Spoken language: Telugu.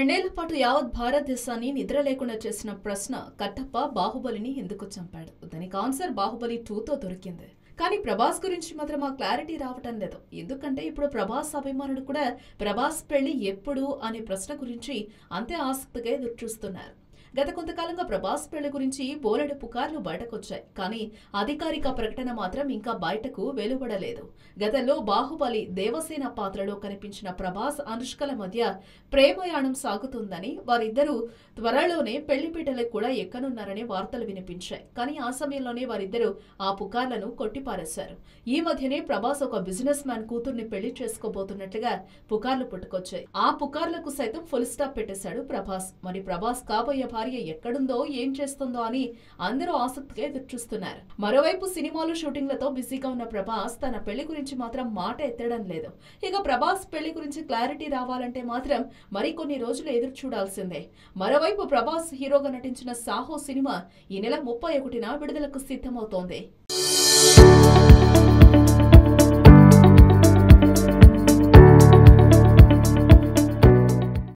రెండేళ్ల పాటు యావత్ భారతదేశాన్ని నిద్ర లేకుండా చేసిన ప్రశ్న కట్టప్ప బాహుబలిని ఎందుకు చంపాడు దానికి ఆన్సర్ బాహుబలి టూతో దొరికింది కానీ ప్రభాస్ గురించి మాత్రం ఆ క్లారిటీ రావటం లేదు ఎందుకంటే ఇప్పుడు ప్రభాస్ అభిమానులు కూడా ప్రభాస్ పెళ్లి ఎప్పుడు అనే ప్రశ్న గురించి అంతే ఆసక్తిగా ఎదురుచూస్తున్నారు గత కొంతకాలంగా ప్రభాస్ పెళ్లి గురించి బోలెడు పుకార్లు బయటకొచ్చాయి కానీ అధికారిక ప్రకటన మాత్రం ఇంకా బయటకు వెలువడలేదు గతంలో బాహుబలి దేవసేన పాత్రలో కనిపించిన ప్రభాస్ అనుష్కల మధ్య ప్రేమయాణం సాగుతుందని వారిద్దరూ త్వరలోనే పెళ్లిపీటలకు కూడా ఎక్కనున్నారనే వార్తలు వినిపించాయి కానీ ఆ సమయంలోనే వారిద్దరూ ఆ పుకార్లను కొట్టిపారేశారు ఈ మధ్యనే ప్రభాస్ ఒక బిజినెస్ మ్యాన్ కూతుర్ని పెళ్లి చేసుకోబోతున్నట్లుగా పుకార్లు పుట్టుకొచ్చాయి ఆ పుకార్లకు సైతం ఫుల్ స్టాప్ పెట్టేశాడు ప్రభాస్ మరి ప్రభాస్ కాబోయే భార్య ఎక్కడుందో ఏం చేస్తుందో అని అందరూ ఆసక్తిగా ఎదురుచూస్తున్నారు మరోవైపు సినిమాలు షూటింగ్లతో బిజీగా ఉన్న ప్రభాస్ తన పెళ్లి గురించి మాత్రం మాట ఎత్తడం లేదు ఇక ప్రభాస్ పెళ్లి గురించి క్లారిటీ రావాలంటే మాత్రం మరికొన్ని రోజులు ఎదురు చూడాల్సిందే మరోవైపు ప్రభాస్ హీరోగా నటించిన సాహో సినిమా ఈ నెల ముప్పై ఒకటిన విడుదలకు సిద్ధమవుతోంది